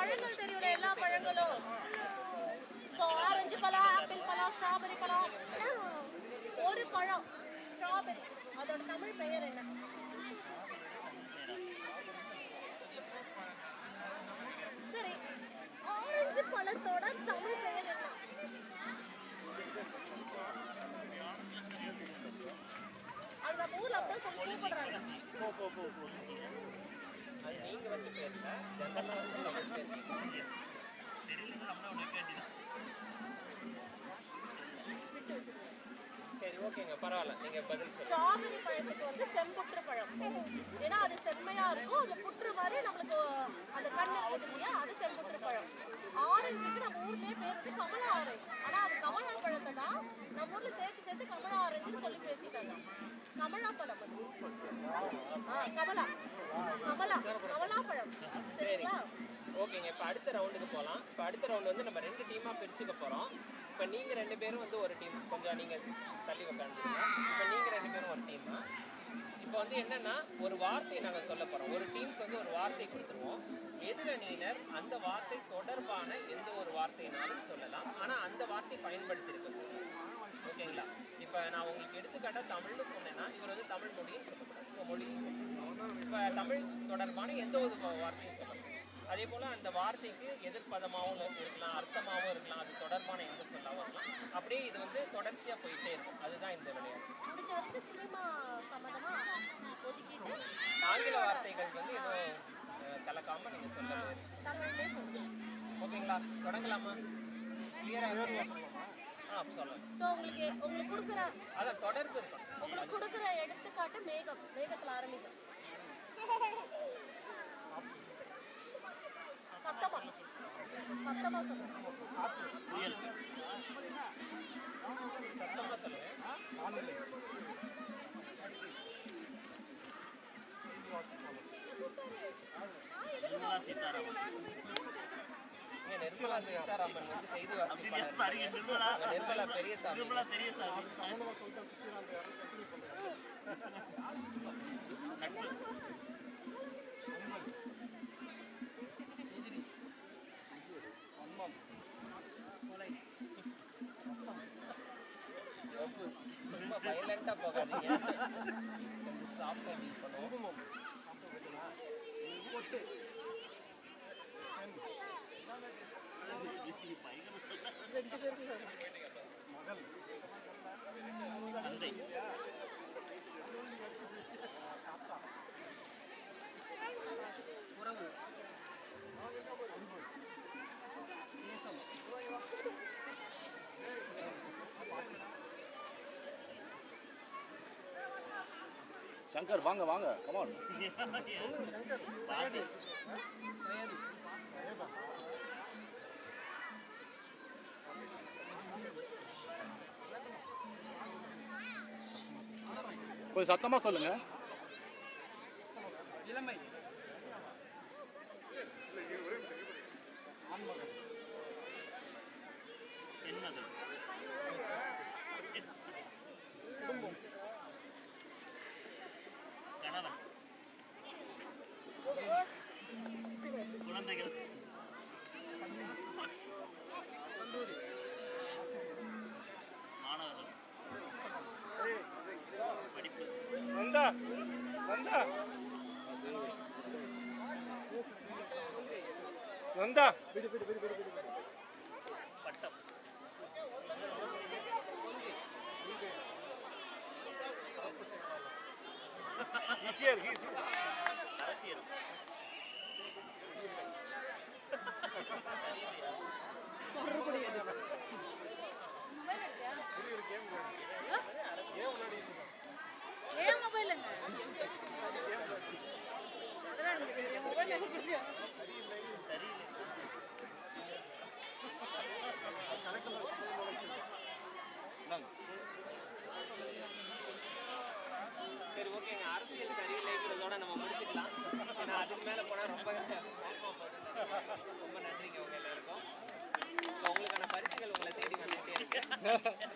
பழங்கள் தெரியும்ல எல்லா பழங்களும் ஸோ ஆரஞ்சு பழம் ஆப்பிள் பழம் ஸ்ட்ராபெரி பழம் ஒரு பழம் ஸ்ட்ராபெரி அதோட தமிழ் பெயர் என்ன சரி ஆரஞ்சு பழத்தோட தமிழ் பெயர் என்ன அது நம்ம ஊர்ல அப்படியே சொல்லி கூப்பிடுறாங்க அது நீங்க வச்ச பேர்ல ஜெனரலா வந்து தமிழ் பேர் சரி ஓகேங்க பரவாயில்ல நீங்க பதில் சொல்லுங்க ஸ்ட்ராபெரி பழத்துக்கு வந்து செம்புற்று பழம் ஏன்னா அது செம்மையா இருக்கும் அந்த புற்று மாதிரி நம்மளுக்கு அந்த கண் இருக்குது இல்லையா அது செம்புற்று பழம் ஆரஞ்சுக்கு நம்ம ஊர்லயே பேர் வந்து கமலா ஆரஞ்சு ஆனா அது கமலா பழத்தை தான் நம்ம ஊர்ல சேர்த்து சேர்த்து கமலா ஆரஞ்சுன்னு சொல்லி பேசிட்டாங்க கமலா பழம் அது. ஆ, கமலா கமலா கமலா பழம் சரிங்களா ஓகேங்க இப்போ அடுத்த ரவுண்டுக்கு போகலாம் இப்போ அடுத்த ரவுண்ட் வந்து நம்ம ரெண்டு டீமாக பிரிச்சுக்க போகிறோம் இப்போ நீங்கள் ரெண்டு பேரும் வந்து ஒரு டீம் கொஞ்சம் நீங்கள் தள்ளி உட்காந்துருங்க இப்போ நீங்கள் ரெண்டு பேரும் ஒரு டீமா இப்போ வந்து என்னன்னா ஒரு வார்த்தை நாங்கள் சொல்ல போகிறோம் ஒரு டீமுக்கு வந்து ஒரு வார்த்தை கொடுத்துருவோம் எதிரணியினர் அந்த வார்த்தை தொடர்பான எந்த ஒரு வார்த்தையினாலும் சொல்லலாம் ஆனால் அந்த வார்த்தை பயன்படுத்தியிருக்க ஓகேங்களா இப்போ நான் உங்களுக்கு எடுத்துக்காட்டாக தமிழ்னு சொன்னேன்னா இவர் வந்து தமிழ் மொழின்னு சொல்லக்கூடாது உங்கள் மொழின்னு சொல்லணும் இப்போ தமிழ் தொடர்பான எந்த ஒரு வா- வார்த்தையும் சொல்லலாம் அதே போல் அந்த வார்த்தைக்கு எதிர்ப்பதமாகவும் இருக்கலாம் அர்த்தமாகவும் இருக்கலாம் அது தொடர்பான எந்த சொல்லாகவும் இருக்கலாம் அப்படியே இது வந்து தொடர்ச்சியாக போயிட்டே இருக்கும் அதுதான் இந்த விளையாட்டு முடிஞ்ச வரைக்கும் சினிமா சம்மந்தமா ஒதுக்கிட்டு ஆங்கில வார்த்தைகள் வந்து எதுவும் அஹ், கலக்காம நீங்கள் சொல்ல முயற்சி தமிழ்லேயே சொல்லுங்க ஓகேங்களா தொடங்கலாமா கிளியராக ஆ சொல்லலாம் ஸோ உங்களுக்கு உங்களுக்கு கொடுக்குற அதான் தொடர்பு இருக்கும் உங்களுக்கு கொடுக்குற எடுத்துக்காட்டு மேகம் மேகத்துல ஆரம்பிக்கும் சத்தமா சத்தமா சொல்லுங்க சத்தமாக சொல்லுங்கள் இங்க நிர்மலா சீதாராமன் வந்து செய்தி வாசிப்பாளர் நிர்மலா பெரியசாமி ரொம்ப வயலண்டா போகாதீங்க சாப்பிட டீல் பண்ணுவோம் சங்கர் வாங்க வாங்க கமான் கொஞ்சம் சத்தமா சொல்லுங்க வந்தா வந்தா வந்தா He's here, he's here. ஏன் மொபைலுங்க அதெல்லாம் எனக்கு தெரியும் மொபைல் எனக்கு தெரியும் சரி ஓகேங்க அரசியல் சரியில்லைங்கிறதோட நம்ம முடிச்சுக்கலாம் ஏன்னா அதுக்கு மேலே போனால் ரொம்ப மோசமா போகுது. ரொம்ப நன்றிங்க உங்க எல்லாருக்கும் இப்போ உங்களுக்கான பரிசுகள் உங்களை தேடி வந்துட்டே இருக்கு